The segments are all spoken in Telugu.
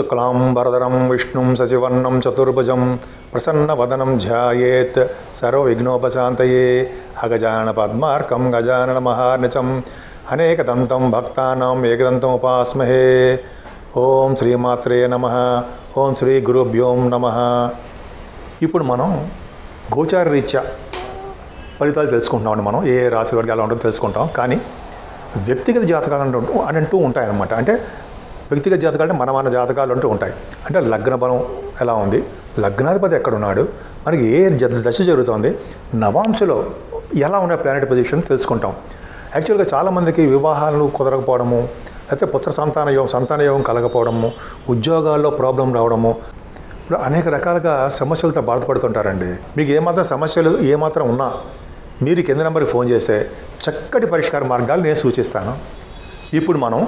శుక్లాంబరదరం విష్ణుం శశివర్ణం చతుర్భుజం ప్రసన్నవదనం ధ్యాయేత్ సర్వవిఘ్నోపశాంతయే అగజానన పద్మార్కం గజానన మహార్నిచం అనేకదంతం భక్తానాం ఏకదంతం ఉపాస్మహే ఓం శ్రీమాత్రే నమ ఓం శ్రీ గురుభ్యోం నమ ఇప్పుడు మనం గోచార రీత్యా ఫలితాలు తెలుసుకుంటున్నామండి మనం ఏ రాశి వారికి ఎలా ఉంటుందో తెలుసుకుంటాం కానీ వ్యక్తిగత జాతకాలు అంటూ అని అంటూ ఉంటాయన్నమాట అంటే వ్యక్తిగత జాతకాలు అంటే మన మన జాతకాలు అంటూ ఉంటాయి అంటే లగ్న బలం ఎలా ఉంది లగ్నాధిపతి ఎక్కడ ఉన్నాడు మనకి ఏ జ- దశ జరుగుతోంది నవాంశలో ఎలా ఉన్నాయి ప్లానెట్ పొజిషన్ తెలుసుకుంటాం యాక్చువల్గా చాలామందికి వివాహాలు కుదరకపోవడము లేకపోతే పుత్ర సంతాన యోగం సంతాన యోగం కలగకపోవడము ఉద్యోగాల్లో ప్రాబ్లం రావడము ఇప్పుడు అనేక రకాలుగా సమస్యలతో బాధపడుతుంటారండి మీకు ఏమాత్రం సమస్యలు ఏమాత్రం ఉన్నా మీరు కింద నెంబర్కి ఫోన్ చేస్తే చక్కటి పరిష్కార మార్గాలు నేను సూచిస్తాను ఇప్పుడు మనం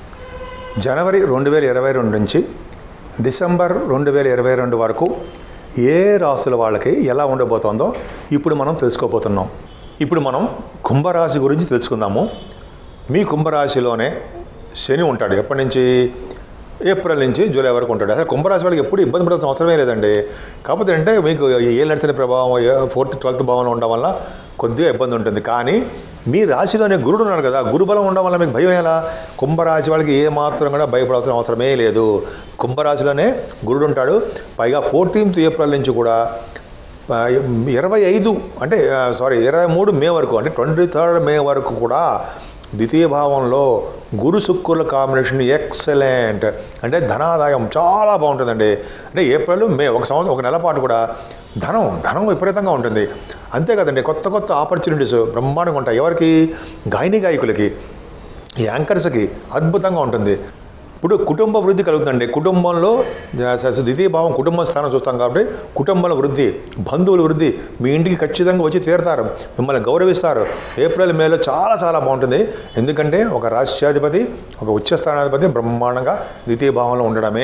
జనవరి రెండు వేల ఇరవై రెండు నుంచి డిసెంబర్ రెండు వేల ఇరవై రెండు వరకు ఏ రాసుల వాళ్ళకి ఎలా ఉండబోతోందో ఇప్పుడు మనం తెలుసుకోబోతున్నాం ఇప్పుడు మనం కుంభరాశి గురించి తెలుసుకుందాము మీ కుంభరాశిలోనే శని ఉంటాడు ఎప్పటి నుంచి ఏప్రిల్ నుంచి జూలై వరకు ఉంటాడు అసలు కుంభరాశి వాళ్ళకి ఎప్పుడు ఇబ్బంది పడాల్సిన అవసరమే లేదండి కాకపోతే అంటే మీకు ఏ నడిచిన ప్రభావం ఫోర్త్ ట్వెల్త్ భావంలో ఉండడం వల్ల కొద్దిగా ఇబ్బంది ఉంటుంది కానీ మీ రాశిలోనే గురుడు ఉన్నాడు కదా గురుబలం ఉండడం వల్ల మీకు భయం ఎలా కుంభరాశి వాళ్ళకి ఏ మాత్రం కూడా భయపడాల్సిన అవసరమే లేదు కుంభరాశిలోనే గురుడు ఉంటాడు పైగా ఫోర్టీన్త్ ఏప్రిల్ నుంచి కూడా ఆ, ఇరవై ఐదు అంటే ఆ, సారీ ఇరవై మూడు మే వరకు అంటే ట్వంటీ థర్డ్ మే వరకు కూడా ద్వితీయ భావంలో గురు శుక్రుల కాంబినేషన్ ఎక్సలెంట్ అంటే ధనాదాయం చాలా బాగుంటుందండి అంటే ఏప్రిల్ మే ఒక సంవత్సరం ఒక నెల పాటు కూడా ధనం ధనం విపరీతంగా ఉంటుంది అంతే కదండి కొత్త కొత్త ఆపర్చునిటీస్ బ్రహ్మాండంగా ఉంటాయి ఎవరికి గాయని గాయకులకి యాంకర్స్కి అద్భుతంగా ఉంటుంది ఇప్పుడు కుటుంబ వృద్ధి కలుగుతుందండి కుటుంబంలో జ- స- ద్వితీయ భావం కుటుంబ స్థానం చూస్తాం కాబట్టి కుటుంబాల వృద్ధి బంధువుల వృద్ధి మీ ఇంటికి ఖచ్చితంగా వచ్చి తీరుతారు మిమ్మల్ని గౌరవిస్తారు ఏప్రిల్ మేలో చాలా చాలా బాగుంటుంది ఎందుకంటే ఒక రాష్ట్రాధిపతి ఒక ఉచ్చస్థానాధిపతి బ్రహ్మాండంగా ద్వితీయ భావంలో ఉండడమే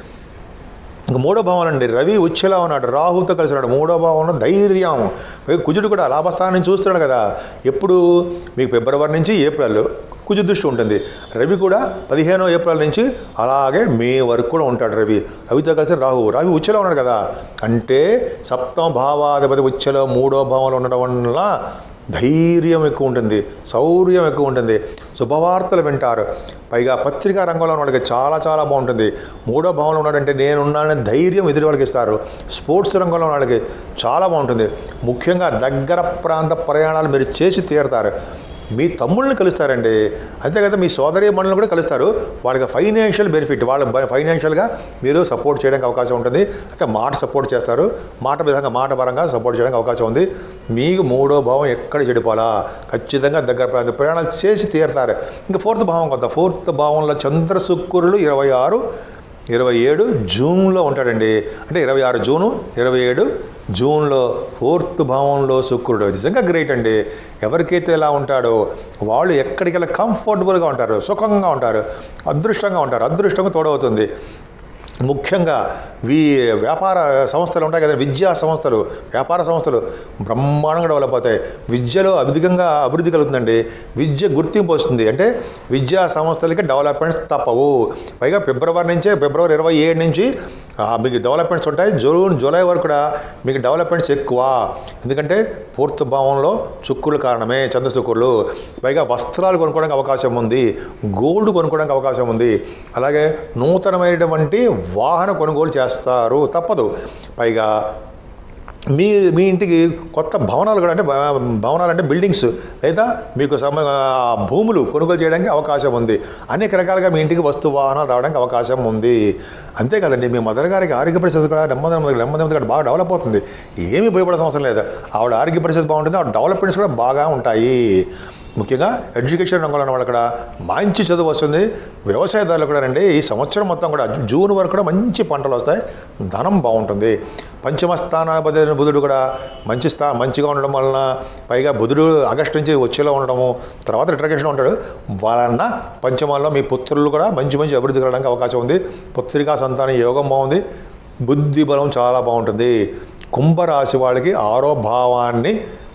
ఇంక మూడో భావన అండి రవి ఉచ్చెలా ఉన్నాడు రాహుతో కలిసి ఉన్నాడు మూడో భావంలో ధైర్యం పైగా కుజుడు కూడా లాభస్థానం నుంచి చూస్తున్నాడు కదా ఎప్పుడు మీకు ఫిబ్రవరి నుంచి ఏప్రిల్ కుజు దృష్టి ఉంటుంది రవి కూడా పదిహేనో ఏప్రిల్ నుంచి అలాగే మే వరకు కూడా ఉంటాడు రవి రవితో కలిసి రాహు రవి ఉచ్చెలో ఉన్నాడు కదా అంటే సప్తమ భావాధిపతి ఉచ్చెలో మూడో భావంలో ఉండడం వల్ల ధైర్యం ఎక్కువ ఉంటుంది శౌర్యం ఎక్కువ ఉంటుంది శుభవార్తలు వింటారు పైగా పత్రికా రంగంలో ఉన్న వాళ్ళకి చాలా చాలా బాగుంటుంది మూడో భావంలో ఉన్నాడంటే నేనున్నానని ధైర్యం ఎదుటి వాళ్ళకి ఇస్తారు స్పోర్ట్స్ రంగంలో ఉన్న వాళ్ళకి చాలా బాగుంటుంది ముఖ్యంగా దగ్గర ప్రాంత ప్రయాణాలు మీరు చేసి తీరుతారు మీ తమ్ముళ్ళని కలుస్తారండి అంతే కదా మీ సోదరి మనులను కూడా కలుస్తారు వాళ్ళకి ఫైనాన్షియల్ బెనిఫిట్ వాళ్ళ ఫైనాన్షియల్గా మీరు సపోర్ట్ చేయడానికి అవకాశం ఉంటుంది అయితే మాట సపోర్ట్ చేస్తారు మాట విధంగా మాట పరంగా సపోర్ట్ చేయడానికి అవకాశం ఉంది మీకు మూడో భావం ఎక్కడ చెడిపోవాలా ఖచ్చితంగా దగ్గర ప్రాంత ప్రయాణాలు చేసి తీరుతారు ఇంకా ఫోర్త్ భావం కొంత ఫోర్త్ భావంలో చంద్ర శుక్రులు ఇరవై ఆరు ఇరవై ఏడు జూన్లో ఉంటాడండి అంటే ఇరవై ఆరు జూను ఇరవై ఏడు జూన్లో ఫోర్త్ భావంలో శుక్రుడు నిజంగా గ్రేట్ అండి ఎవరికైతే ఎలా ఉంటాడో వాళ్ళు ఎక్కడికెళ్ళి కంఫర్టబుల్గా ఉంటారు సుఖంగా ఉంటారు అదృష్టంగా ఉంటారు అదృష్టంగా తోడవుతుంది ముఖ్యంగా వీ వ్యాపార సంస్థలు ఉంటాయి కదా విద్యా సంస్థలు వ్యాపార సంస్థలు బ్రహ్మాండంగా డెవలప్ అవుతాయి విద్యలో అధికంగా అభివృద్ధి కలుగుతుందండి విద్య గుర్తింపు వస్తుంది అంటే విద్యా సంస్థలకి డెవలప్మెంట్స్ తప్పవు పైగా ఫిబ్రవరి నుంచే ఫిబ్రవరి ఇరవై ఏడు నుంచి ఆ, మీకు డెవలప్మెంట్స్ ఉంటాయి జూన్ జూలై వరకు కూడా మీకు డెవలప్మెంట్స్ ఎక్కువ ఎందుకంటే పూర్తి భావంలో చుక్కుల కారణమే చంద్ర చుక్కులు పైగా వస్త్రాలు కొనుక్కోవడానికి అవకాశం ఉంది గోల్డ్ కొనుక్కోవడానికి అవకాశం ఉంది అలాగే నూతనమైనటువంటి వాహన కొనుగోలు చేస్తారు తప్పదు పైగా మీ మీ ఇంటికి కొత్త భవనాలు కూడా అంటే భ- భవనాలు అంటే బిల్డింగ్స్ లేదా మీకు సమ ఆ భూములు కొనుగోలు చేయడానికి అవకాశం ఉంది అనేక రకాలుగా మీ ఇంటికి వస్తు వాహనాలు రావడానికి అవకాశం ఉంది అంతే కదండి మీ మదర్ గారికి ఆరోగ్య పరిస్థితి కూడా నెమ్మది నెమ్మది నెమ్మది నెమ్మదిగా బాగా డెవలప్ అవుతుంది ఏమీ భయపడాల్సిన అవసరం లేదు ఆవిడ ఆరోగ్య పరిస్థితి బాగుంటుంది ఆవిడ డెవలప్మెంట్స్ కూడా బాగా ఉంటాయి ముఖ్యంగా ఎడ్యుకేషన్ రంగంలో ఉన్న వాళ్ళు కూడా మంచి చదువు వస్తుంది వ్యవసాయదారులు కూడా రండి ఈ సంవత్సరం మొత్తం కూడా జూన్ వరకు కూడా మంచి పంటలు వస్తాయి ధనం బాగుంటుంది పంచమ స్థానాధిపతి అయిన బుధుడు కూడా మంచి స్థా మంచిగా ఉండడం వలన పైగా బుధుడు ఆగస్టు నుంచి వచ్చేలా ఉండడము తర్వాత రిట్రకేషన్ ఉంటాడు వలన పంచమాల్లో మీ పుత్రులు కూడా మంచి మంచి అభివృద్ధి కలగడానికి అవకాశం ఉంది పుత్రికా సంతాన యోగం బాగుంది బుద్ధి బలం చాలా బాగుంటుంది కుంభరాశి వాళ్ళకి ఆరో భావాన్ని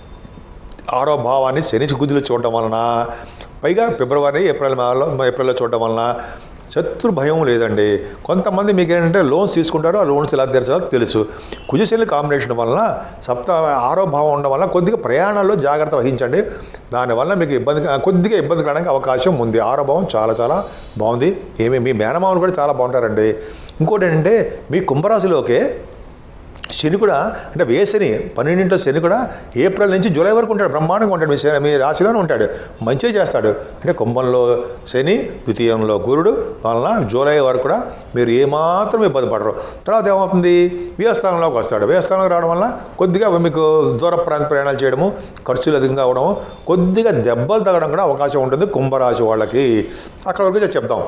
ఆరో భావాన్ని శని గుద్దులు చూడటం వలన పైగా ఫిబ్రవరి ఏప్రిల్ మాలో ఏప్రిల్లో చూడటం వలన శత్రు భయం లేదండి కొంతమంది మీకు ఏంటంటే లోన్స్ తీసుకుంటారు ఆ లోన్స్ ఎలా తీర్చాలో తెలుసు కుజశని కాంబినేషన్ వలన సప్త ఆరో భావం ఉండడం వల్ల కొద్దిగా ప్రయాణాల్లో జాగ్రత్త వహించండి దానివల్ల మీకు ఇబ్బంది కొద్దిగా ఇబ్బంది కావడానికి అవకాశం ఉంది ఆరో భావం చాలా చాలా బాగుంది ఏమి మీ మేనమామలు కూడా చాలా బాగుంటారండి ఇంకోటి ఏంటంటే మీ కుంభరాశిలోకే శని కూడా అంటే వేసని పన్నెండింట్లో శని కూడా ఏప్రిల్ నుంచి జూలై వరకు ఉంటాడు బ్రహ్మాండంగా ఉంటాడు మీ శని మీ రాశిలోనే ఉంటాడు మంచిగా చేస్తాడు అంటే కుంభంలో శని ద్వితీయంలో గురుడు వలన జూలై వరకు కూడా మీరు ఏమాత్రం ఇబ్బంది పడరు తర్వాత ఏమవుతుంది వ్యయస్థానంలోకి వస్తాడు వ్యయస్థానంలోకి రావడం వల్ల కొద్దిగా మీకు దూర ప్రాంత ప్రయాణాలు చేయడము ఖర్చులు అధికంగా అవడము కొద్దిగా దెబ్బలు తగ్గడం కూడా అవకాశం ఉంటుంది కుంభరాశి వాళ్ళకి అక్కడ వరకు చెప్దాం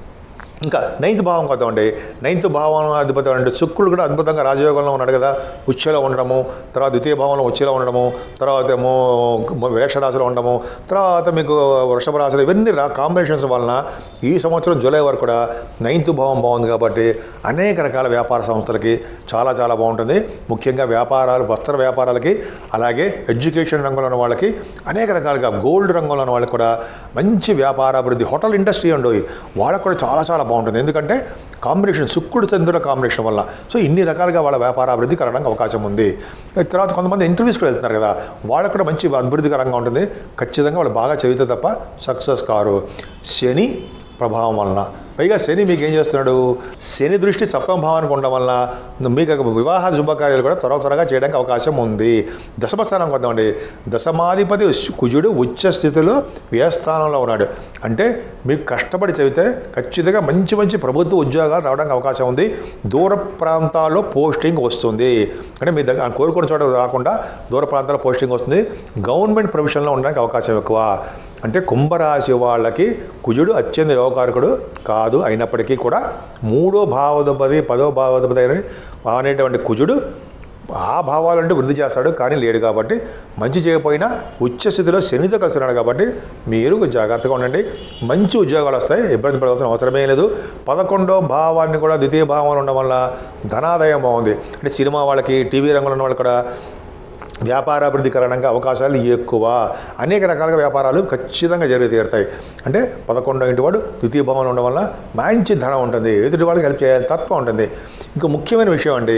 ఇంకా నైన్త్ భావం కదా అండి నైన్త్ భావం అద్భుతం అంటే శుక్రుడు కూడా అద్భుతంగా రాజయోగంలో ఉన్నాడు కదా ఉచ్చలో ఉండడము తర్వాత ద్వితీయ భావంలో ఉచ్చలో ఉండడము తర్వాత ఏమో వృక్ష రాశిలో ఉండడము తర్వాత మీకు వృషభ రాశిలో ఇవన్నీ రా కాంబినేషన్స్ వలన ఈ సంవత్సరం జూలై వరకు కూడా నైన్త్ భావం బాగుంది కాబట్టి అనేక రకాల వ్యాపార సంస్థలకి చాలా చాలా బాగుంటుంది ముఖ్యంగా వ్యాపారాలు వస్త్ర వ్యాపారాలకి అలాగే ఎడ్యుకేషన్ రంగంలో ఉన్న వాళ్ళకి అనేక రకాలుగా గోల్డ్ రంగంలో ఉన్న వాళ్ళకి కూడా మంచి వ్యాపారాభివృద్ధి హోటల్ ఇండస్ట్రీ ఉండవు వాళ్ళకు కూడా చాలా చాలా బాగుంటుంది ఎందుకంటే కాంబినేషన్ శుక్రుడు చంద్రుల కాంబినేషన్ వల్ల సో ఇన్ని రకాలుగా వాళ్ళ వ్యాపార అభివృద్ధి కలగడానికి అవకాశం ఉంది తర్వాత కొంతమంది ఇంటర్వ్యూస్కి వెళ్తున్నారు కదా వాళ్ళకు కూడా మంచి అభివృద్ధికరంగా ఉంటుంది ఖచ్చితంగా వాళ్ళు బాగా చదివితే తప్ప సక్సెస్ కారు శని ప్రభావం వలన పైగా శని మీకు ఏం చేస్తున్నాడు శని దృష్టి సప్తమ భావానికి ఉండడం వలన మీకు వివాహ శుభకార్యాలు కూడా త్వర త్వరగా చేయడానికి అవకాశం ఉంది దశమ స్థానం కొద్దామండి దశమాధిపతి కుజుడు ఉచ్చ స్థితిలో వ్యయస్థానంలో ఉన్నాడు అంటే మీకు కష్టపడి చదివితే ఖచ్చితంగా మంచి మంచి ప్రభుత్వ ఉద్యోగాలు రావడానికి అవకాశం ఉంది దూర ప్రాంతాల్లో పోస్టింగ్ వస్తుంది అంటే మీ దగ్గర కోరుకున్న చోట రాకుండా దూర ప్రాంతాల్లో పోస్టింగ్ వస్తుంది గవర్నమెంట్ ప్రొఫెషన్లో ఉండడానికి అవకాశం ఎక్కువ అంటే కుంభరాశి వాళ్ళకి కుజుడు అత్యంత యోగకారకుడు కాదు అయినప్పటికీ కూడా మూడో భావోధపతి పదో భావోధపతి అయిన అనేటువంటి కుజుడు ఆ భావాలంటే వృద్ధి చేస్తాడు కానీ లేడు కాబట్టి మంచి చేయకపోయినా ఉచ్చ స్థితిలో శనితో కలిసి ఉన్నాడు కాబట్టి మీరు జాగ్రత్తగా ఉండండి మంచి ఉద్యోగాలు వస్తాయి ఇబ్బంది పడవలసిన అవసరమే లేదు పదకొండో భావాన్ని కూడా ద్వితీయ భావంలో ఉండడం వల్ల ధనాదాయం బాగుంది అంటే సినిమా వాళ్ళకి టీవీ రంగంలో ఉన్న వాళ్ళు కూడా వ్యాపారాభివృద్ధి కలగడానికి అవకాశాలు ఎక్కువ అనేక రకాలుగా వ్యాపారాలు ఖచ్చితంగా జరిగి తీరుతాయి అంటే పదకొండో ఇంటి వాడు ద్వితీయ భవనం ఉండడం వల్ల మంచి ధనం ఉంటుంది ఎదుటి వాళ్ళకి హెల్ప్ చేయాలి తత్వం ఉంటుంది ఇంకా ముఖ్యమైన విషయం అండి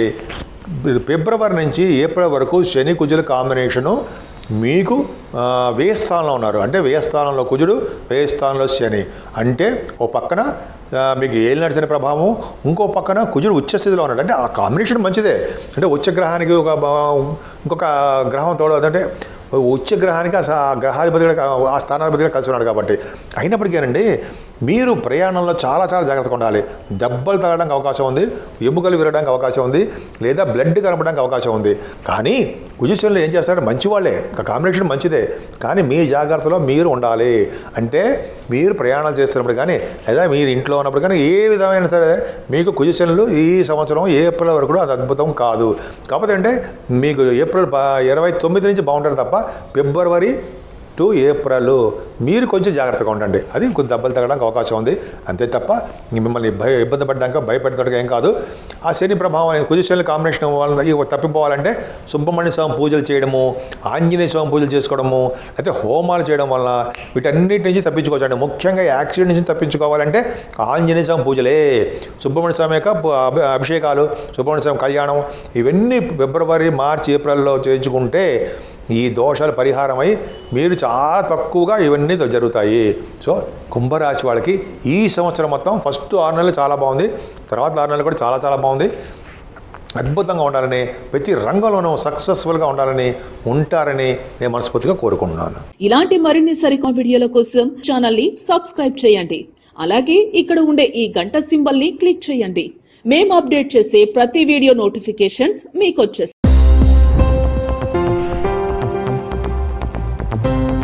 ఫిబ్రవరి నుంచి ఏప్రిల్ వరకు శని కుజుల కాంబినేషను మీకు ఆ, వ్యయ స్థానంలో ఉన్నారు అంటే వ్యయ స్థానంలో కుజుడు వ్యయ స్థానంలో శని అంటే ఓ పక్కన ఆ, మీకు ఏలినాడు శని ప్రభావం ఇంకో పక్కన కుజుడు ఉచ్చ స్థితిలో ఉన్నాడు అంటే ఆ కాంబినేషన్ మంచిదే అంటే ఉచ్చ గ్రహానికి ఒక బ- ఇంకొక గ్రహం తోడు అంటే ఉచ్చ గ్రహానికి ఆ స- ఆ గ్రహాధిపతి కూడా కా- ఆ స్థానాధిపతి కూడా కలిసి ఉన్నాడు కాబట్టి అయినప్పటికీనండి మీరు ప్రయాణంలో చాలా చాలా జాగ్రత్తగా ఉండాలి దెబ్బలు తగలడానికి అవకాశం ఉంది ఎముకలు విరగడానికి అవకాశం ఉంది లేదా బ్లడ్ కనపడడానికి అవకాశం ఉంది కానీ కుజిషన్లో ఏం చేస్తారంటే మంచి వాళ్ళే ఆ కాంబినేషన్ మంచిదే కానీ మీ జాగ్రత్తలో మీరు ఉండాలి అంటే మీరు ప్రయాణాలు చేస్తున్నప్పుడు కానీ లేదా మీరు ఇంట్లో ఉన్నప్పుడు కానీ ఏ విధమైన సరే మీకు కుజిషన్లు ఈ సంవత్సరం ఏప్రిల్ వరకు కూడా అది అద్భుతం కాదు కాకపోతే అంటే మీకు ఏప్రిల్ ప- ఇరవై తొమ్మిది నుంచి బాగుంటారు తప్ప ఫిబ్రవరి టు ఏప్రిల్ మీరు కొంచెం జాగ్రత్తగా ఉండండి అది కొంచెం దెబ్బలు తగ్గడానికి అవకాశం ఉంది అంతే తప్ప మిమ్మల్ని భయ ఇబ్బంది పడ్డాక భయపెడతాడు ఏం కాదు ఆ శని ప్రభావం కుజిషన్ల కాంబినేషన్ వల్ల ఇవి తప్పిపోవాలంటే సుబ్రహ్మణ్య స్వామి పూజలు చేయడము ఆంజనేయ స్వామి పూజలు చేసుకోవడము అయితే హోమాలు చేయడం వల్ల వీటన్నిటి నుంచి తప్పించుకోవచ్చండి ముఖ్యంగా యాక్సిడెంట్ నుంచి తప్పించుకోవాలంటే ఆంజనేయ స్వామి పూజలే సుబ్రహ్మణ్య స్వామి యొక్క పు- అభి- అభిషేకాలు సుబ్రహ్మణ్య స్వామి కళ్యాణం ఇవన్నీ ఫిబ్రవరి మార్చి ఏప్రిల్లో చేయించుకుంటే ఈ దోషాలు పరిహారమై మీరు చాలా తక్కువగా ఇవన్నీ జరుగుతాయి సో కుంభరాశి వాళ్ళకి ఈ సంవత్సరం మొత్తం ఫస్ట్ ఆరు నెలలు చాలా బాగుంది తర్వాత ఆరు నెలలు కూడా చాలా చాలా బాగుంది అద్భుతంగా ఉండాలని ప్రతి రంగంలోనూ సక్సెస్ఫుల్గా ఉండాలని ఉంటారని నేను మనస్ఫూర్తిగా కోరుకుంటున్నాను ఇలాంటి మరిన్ని సరికొత్త వీడియోల కోసం ఛానల్ ని సబ్స్క్రైబ్ చేయండి అలాగే ఇక్కడ ఉండే ఈ గంట సింబల్ ని క్లిక్ చేయండి మేము అప్డేట్ చేసే ప్రతి వీడియో నోటిఫికేషన్స్ మీకు వచ్చేస్తాయి